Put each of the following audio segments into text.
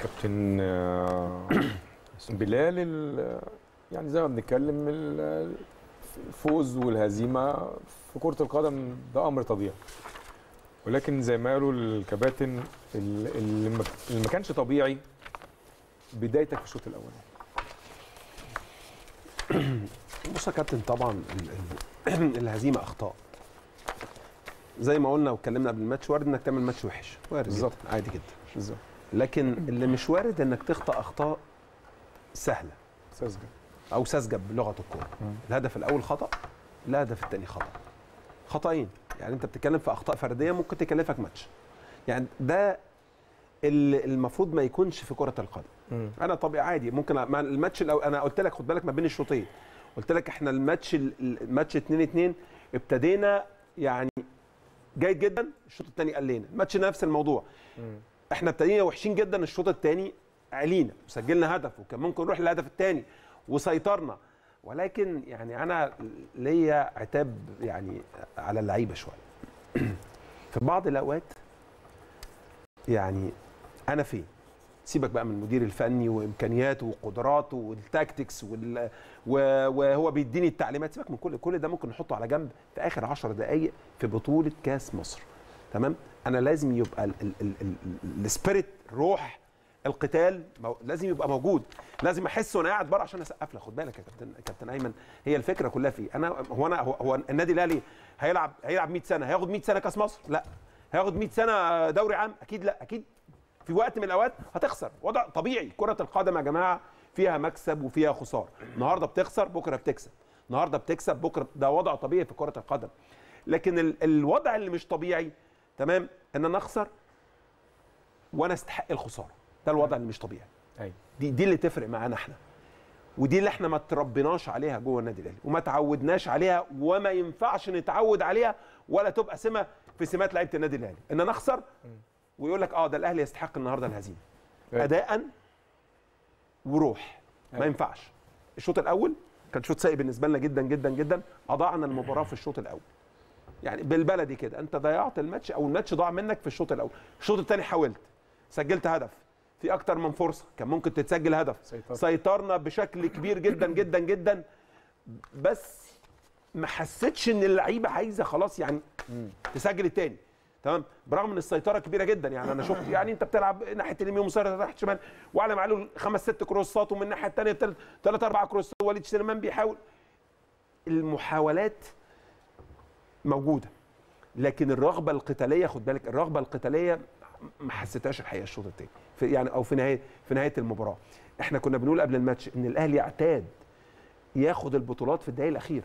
كابتن آه، بلال ال- يعني زي ما بنتكلم ال- الفوز والهزيمه في كره القدم ده امر طبيعي ولكن زي ما قالوا الكباتن ال- اللي ما- اللي ما كانش طبيعي بدايتك في الشوط الاولاني بص يا كابتن طبعا ال- ال- الهزيمه اخطاء زي ما قلنا واتكلمنا قبل الماتش وارد انك تعمل ماتش وحش وارد بالظبط. جدا عادي جدا بالظبط لكن اللي مش وارد انك تخطا اخطاء سهله ساذجه او ساذجه بلغه الكوره مم. الهدف الاول خطا الهدف الثاني خطا خطأين يعني انت بتتكلم في اخطاء فرديه ممكن تكلفك ماتش يعني ده اللي المفروض ما يكونش في كره القدم مم. انا طبيعي عادي ممكن أ- ما الماتش لو انا قلت لك خد بالك ما بين الشوطين قلت لك احنا الماتش ال- الماتش 2 2 ابتدينا يعني جيد جدا الشوط الثاني قلينا الماتش نفس الموضوع مم. احنا ابتدينا وحشين جدا الشوط الثاني علينا وسجلنا هدف وكان ممكن نروح للهدف الثاني وسيطرنا ولكن يعني انا ليا عتاب يعني على اللعيبه شويه في بعض الاوقات يعني انا فين سيبك بقى من المدير الفني وامكانياته وقدراته والتاكتكس وال... و- وهو بيديني التعليمات سيبك من كل كل ده ممكن نحطه على جنب في اخر 10 دقائق في بطوله كاس مصر تمام انا لازم يبقى ال- ال- ال- ال- السبيريت روح القتال مو- لازم يبقى موجود لازم احس وانا قاعد بره عشان اسقف لك خد بالك يا كابتن كابتن ايمن هي الفكره كلها في انا هو انا هو, هو النادي الاهلي هيلعب هيلعب 100 سنه هياخد 100 سنه كاس مصر لا هياخد 100 سنه دوري عام اكيد لا اكيد في وقت من الاوقات هتخسر وضع طبيعي كره القدم يا جماعه فيها مكسب وفيها خساره النهارده بتخسر بكره بتكسب النهارده بتكسب بكره ده وضع طبيعي في كره القدم لكن ال- الوضع اللي مش طبيعي تمام ان انا اخسر وانا استحق الخساره ده الوضع اللي مش طبيعي ايوه دي دي اللي تفرق معانا احنا ودي اللي احنا ما تربيناش عليها جوه النادي الاهلي وما تعودناش عليها وما ينفعش نتعود عليها ولا تبقى سمه في سمات لعيبه النادي الاهلي ان انا اخسر ويقول لك اه ده الاهلي يستحق النهارده الهزيمه أيوة. اداء وروح ما أيوة. ينفعش الشوط الاول كان شوط سيء بالنسبه لنا جدا جدا جدا اضاعنا المباراه في الشوط الاول يعني بالبلدي كده انت ضيعت الماتش او الماتش ضاع منك في الشوط الاول الشوط الثاني حاولت سجلت هدف في اكتر من فرصه كان ممكن تتسجل هدف سيطرة. سيطرنا بشكل كبير جدا جدا جدا بس ما حسيتش ان اللعيبه عايزه خلاص يعني تسجل التاني تمام برغم ان السيطره كبيره جدا يعني انا شفت يعني انت بتلعب ناحيه اليمين مسيطر ناحيه الشمال وعلى معلول خمس ست كروسات ومن الناحيه الثانيه ثلاث اربع كروسات وليد سليمان بيحاول المحاولات موجوده لكن الرغبه القتاليه خد بالك الرغبه القتاليه ما حسيتهاش الحقيقه الشوط الثاني في يعني او في نهايه في نهايه المباراه احنا كنا بنقول قبل الماتش ان الاهلي اعتاد ياخد البطولات في الدقائق الاخيره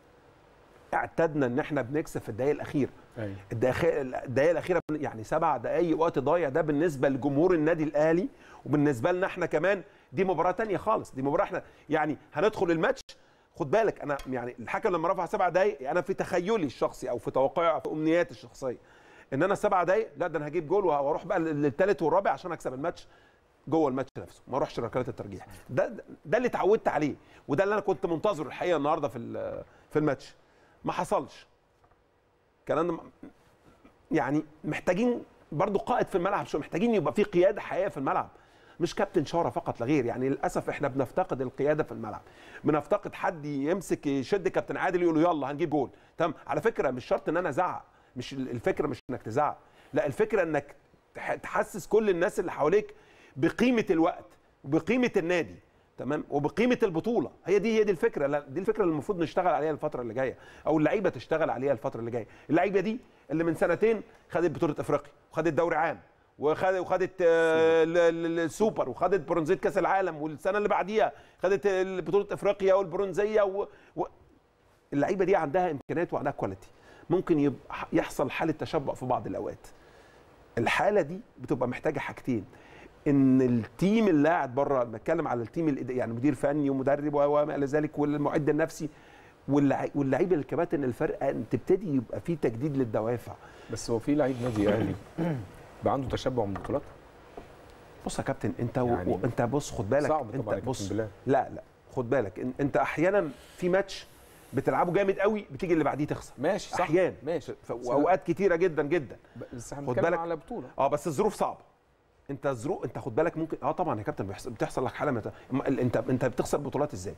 اعتدنا ان احنا بنكسب في الدقائق الاخيره ايوه الدقائق الدقائق الاخيره يعني سبع دقائق وقت ضايع ده بالنسبه لجمهور النادي الاهلي وبالنسبه لنا احنا كمان دي مباراه تانية خالص دي مباراه احنا يعني هندخل الماتش خد بالك انا يعني الحكم لما رفع سبع دقائق انا في تخيلي الشخصي او في توقعي في امنياتي الشخصيه ان انا سبع دقائق لا ده انا هجيب جول واروح بقى للثالث والرابع عشان اكسب الماتش جوه الماتش نفسه ما اروحش ركلات الترجيح ده ده اللي اتعودت عليه وده اللي انا كنت منتظره الحقيقه النهارده في ال- في الماتش ما حصلش كان انا يعني محتاجين برضو قائد في الملعب شو محتاجين يبقى في قياده حقيقيه في الملعب مش كابتن شاره فقط لا غير يعني للاسف احنا بنفتقد القياده في الملعب بنفتقد حد يمسك يشد كابتن عادل يقول له يلا هنجيب جول تمام على فكره مش شرط ان انا ازعق مش الفكره مش انك تزعق لا الفكره انك تح- تحسس كل الناس اللي حواليك بقيمه الوقت وبقيمه النادي تمام وبقيمه البطوله هي دي هي دي الفكره لا دي الفكره اللي المفروض نشتغل عليها الفتره اللي جايه او اللعيبه تشتغل عليها الفتره اللي جايه اللعيبه دي اللي من سنتين خدت بطوله افريقيا وخدت دوري عام وخدت وخدت آه، ال- ال- السوبر وخدت برونزيه كاس العالم والسنه اللي بعديها خدت ال- بطوله افريقيا والبرونزيه و... و... اللعيبه دي عندها امكانيات وعندها كواليتي ممكن يبقى يحصل حاله تشبع في بعض الاوقات الحاله دي بتبقى محتاجه حاجتين ان التيم اللي قاعد بره بتكلم على التيم الإد- يعني مدير فني ومدرب و- وما الى ذلك والمعد النفسي واللع- واللعيبه الكباتن الفرقه ان تبتدي يبقى في تجديد للدوافع بس هو في لعيب نادي اهلي بقى عنده تشبع من بطولات بص يا كابتن انت و... يعني انت بص خد بالك صعب طبعا انت يا كابتن بص بلال. لا لا خد بالك ان- انت احيانا في ماتش بتلعبه جامد قوي بتيجي اللي بعديه تخسر ماشي صح احيانا ماشي ف- واوقات كتيره جدا جدا بس احنا خد بنتكلم بالك. على بطوله اه بس الظروف صعبه انت ظروف انت خد بالك ممكن اه طبعا يا كابتن بيحصل بتحصل لك حاله مت... أما ال- انت انت بتخسر بطولات ازاي؟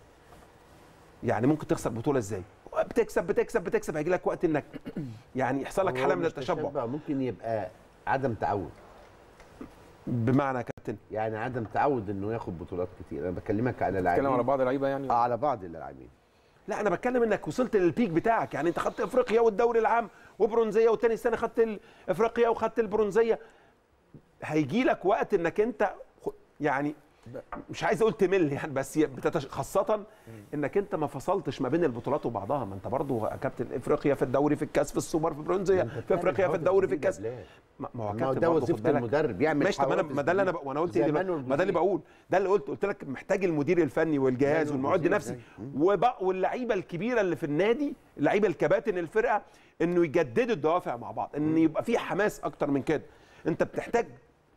يعني ممكن تخسر بطوله ازاي؟ بتكسب بتكسب بتكسب هيجي لك وقت انك يعني يحصل لك هو حاله من مش التشبع تشبع، ممكن يبقى عدم تعود بمعنى يا كابتن يعني عدم تعود انه ياخد بطولات كتير انا بكلمك على بتتكلم على لاعبين بعض اللعيبه يعني آه، على بعض اللاعبين لا انا بتكلم انك وصلت للبيك بتاعك يعني انت خدت افريقيا والدوري العام وبرونزيه وتاني سنه خدت ال- افريقيا وخدت البرونزيه هيجي لك وقت انك انت خ- يعني مش عايز اقول تمل يعني بس بتتش... خاصه انك انت ما فصلتش ما بين البطولات وبعضها ما انت برضو يا كابتن افريقيا في الدوري في الكاس في السوبر في برونزيه في افريقيا في الدوري في الكاس ما ما هو يا ما هو كابتن ده برضو خد وظيفه بالك. المدرب يعمل ماشي طب انا حوافز ما ده اللي انا جديدة. ب... وانا قلت ايه زي دلوقتي؟ مانويل ما ده اللي جوزيه. بقول ده اللي قلت قلت لك محتاج المدير الفني والجهاز مانويل والمعد جوزيه نفسي زي- وبق واللعيبه الكبيره اللي في النادي اللعيبه الكباتن الفرقه انه يجددوا الدوافع مع بعض ان يبقى في حماس اكتر من كده انت بتحتاج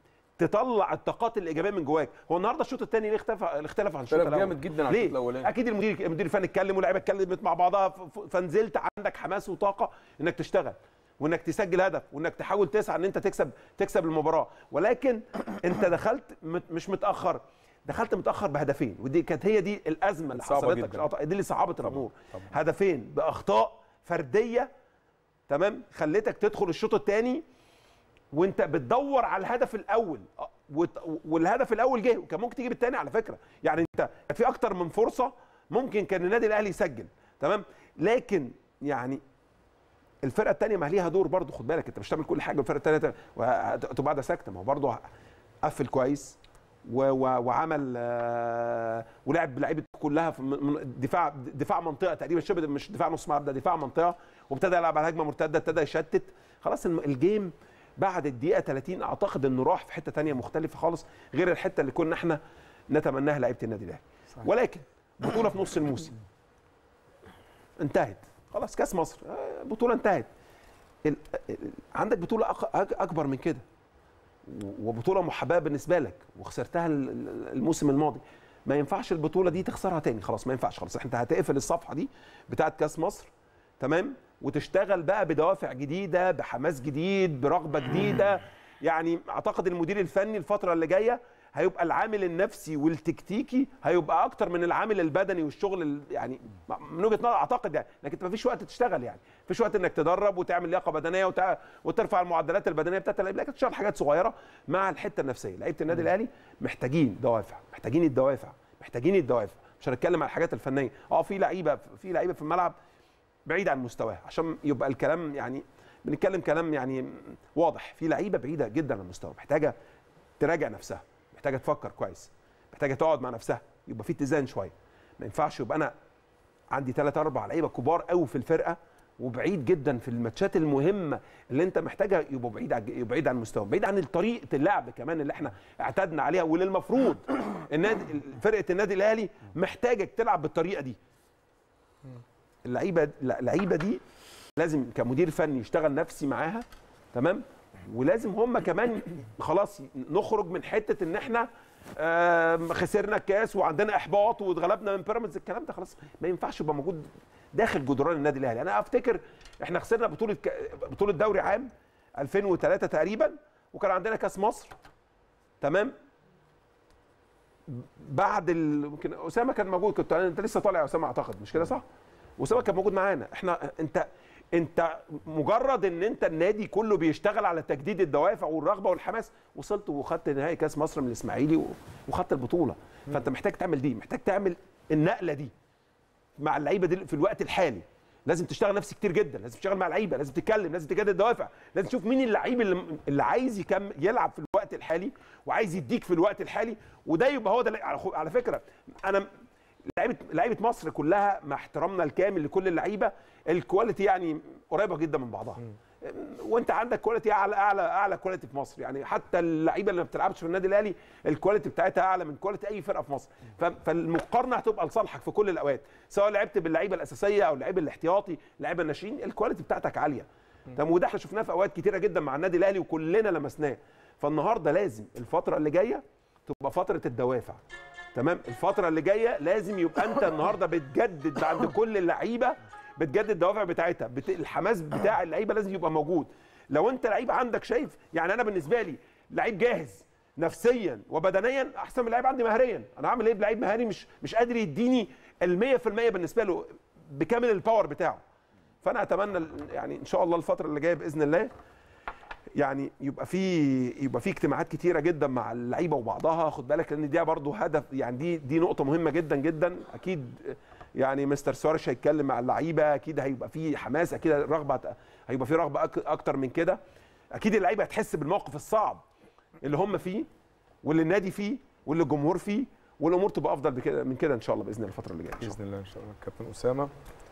تطلع الطاقات الايجابيه من جواك هو النهارده الشوط الثاني ليه اختلف اختلف عن الشوط اختلف الاول جامد جدا عن ليه الشوط الاولاني اكيد المدير المدير الفني اتكلم واللعيبه اتكلمت مع بعضها ف- ف- فنزلت عندك حماس وطاقه انك تشتغل وانك تسجل هدف وانك تحاول تسعى ان انت تكسب تكسب المباراه ولكن انت دخلت مت- مش متاخر دخلت متاخر بهدفين ودي كانت هي دي الازمه اللي صعبة حصلت لك جداً. دي اللي صعبت الامور طبعاً. هدفين باخطاء فرديه تمام خليتك تدخل الشوط الثاني وانت بتدور على الهدف الاول اه، وت- والهدف الاول جه وكان ممكن تجيب الثاني على فكره يعني انت كان في اكتر من فرصه ممكن كان النادي الاهلي يسجل تمام لكن يعني الفرقه الثانيه ما ليها دور برضه خد بالك انت مش هتعمل كل حاجه والفرقه الثانيه تبقى قاعده ساكته ما هو برضه قفل كويس و و وعمل آه ولعب لعيبه كلها في من- من دفاع دفاع منطقه تقريبا شبه مش دفاع نص ملعب ده دفاع منطقه وابتدى يلعب على هجمه مرتده ابتدى يشتت خلاص الم- الجيم بعد الدقيقه 30 اعتقد انه راح في حته تانية مختلفه خالص غير الحته اللي كنا احنا نتمناها لعيبه النادي الاهلي ولكن بطوله في نص الموسم انتهت خلاص كاس مصر آه، بطوله انتهت ال- ال- عندك بطوله أق- أك- اكبر من كده وبطوله محببه بالنسبه لك وخسرتها ال- ال- الموسم الماضي ما ينفعش البطوله دي تخسرها تاني خلاص ما ينفعش خلاص انت هتقفل الصفحه دي بتاعه كاس مصر تمام وتشتغل بقى بدوافع جديده بحماس جديد برغبه جديده يعني اعتقد المدير الفني الفتره اللي جايه هيبقى العامل النفسي والتكتيكي هيبقى اكتر من العامل البدني والشغل ال- يعني من وجهه نظر اعتقد يعني انك انت مفيش وقت تشتغل يعني مفيش وقت انك تدرب وتعمل لياقه بدنيه وتع... وترفع المعدلات البدنيه بتاعت اللعيبه لكن تشتغل حاجات صغيره مع الحته النفسيه لعيبه النادي الاهلي محتاجين دوافع محتاجين الدوافع محتاجين الدوافع مش هنتكلم على الحاجات الفنيه اه في لعيبه في لعيبه في الملعب بعيد عن مستواه عشان يبقى الكلام يعني بنتكلم كلام يعني واضح في لعيبه بعيده جدا عن المستوى محتاجه تراجع نفسها محتاجه تفكر كويس محتاجه تقعد مع نفسها يبقى في اتزان شويه ما ينفعش يبقى انا عندي ثلاث اربع لعيبه كبار قوي في الفرقه وبعيد جدا في الماتشات المهمه اللي انت محتاجها يبقوا بعيد عن يبقوا بعيد عن المستوى بعيد عن طريقه اللعب كمان اللي احنا اعتدنا عليها واللي المفروض النادي فرقه النادي الاهلي محتاجك تلعب بالطريقه دي اللعيبه اللعيبه دي لازم كمدير فني يشتغل نفسي معاها تمام ولازم هم كمان خلاص نخرج من حته ان احنا آم، خسرنا الكاس وعندنا احباط واتغلبنا من بيراميدز الكلام ده خلاص ما ينفعش يبقى موجود داخل جدران النادي الاهلي انا افتكر احنا خسرنا بطوله ك... بطوله دوري عام 2003 تقريبا وكان عندنا كاس مصر تمام بعد ال... يمكن اسامه كان موجود كنت انت لسه طالع يا اسامه اعتقد مش كده صح؟ اسامه كان موجود معانا احنا انت انت مجرد ان انت النادي كله بيشتغل على تجديد الدوافع والرغبه والحماس وصلت وخدت نهائي كاس مصر من الاسماعيلي و- وخدت البطوله فانت محتاج تعمل دي محتاج تعمل النقله دي مع اللعيبه دي في الوقت الحالي لازم تشتغل نفسي كتير جدا لازم تشتغل مع لعيبه لازم تتكلم لازم تجدد دوافع لازم تشوف مين اللعيب اللي, اللي عايز يكمل يلعب في الوقت الحالي وعايز يديك في الوقت الحالي وده يبقى هو ده اللي- على خو- على فكره انا لعيبه لعيبه مصر كلها مع احترامنا الكامل لكل اللعيبه الكواليتي يعني قريبه جدا من بعضها وانت عندك كواليتي اعلى اعلى اعلى كواليتي في مصر يعني حتى اللعيبه اللي ما بتلعبش في النادي الاهلي الكواليتي بتاعتها اعلى من كواليتي اي فرقه في مصر ف- فالمقارنه هتبقى لصالحك في كل الاوقات سواء لعبت باللعيبه الاساسيه او اللعيبه الاحتياطي اللعيبه الناشئين الكواليتي بتاعتك عاليه تمام وده احنا شفناه في اوقات كتيره جدا مع النادي الاهلي وكلنا لمسناه فالنهارده لازم الفتره اللي جايه تبقى فتره الدوافع تمام الفتره اللي جايه لازم يبقى انت النهارده بتجدد عند كل اللعيبه بتجدد الدوافع بتاعتها بت... الحماس بتاع اللعيبه لازم يبقى موجود لو انت لعيب عندك شايف يعني انا بالنسبه لي لعيب جاهز نفسيا وبدنيا احسن من لعيب عندي مهريا انا عامل ايه بلعيب مهاري مش مش قادر يديني ال 100% بالنسبه له بكامل الباور بتاعه فانا اتمنى ال- يعني ان شاء الله الفتره اللي جايه باذن الله يعني يبقى في يبقى في اجتماعات كتيره جدا مع اللعيبه وبعضها خد بالك لان دي برضه هدف يعني دي دي نقطه مهمه جدا جدا اكيد يعني مستر سوارش هيتكلم مع اللعيبه اكيد هيبقى في حماس اكيد رغبه هيبقى في رغبه أك- اكتر من كده اكيد اللعيبه هتحس بالموقف الصعب اللي هم فيه واللي النادي فيه واللي الجمهور فيه والامور تبقى افضل بكده من كده ان شاء الله باذن الله الفتره اللي جايه إن شاء الله. باذن الله ان شاء الله كابتن اسامه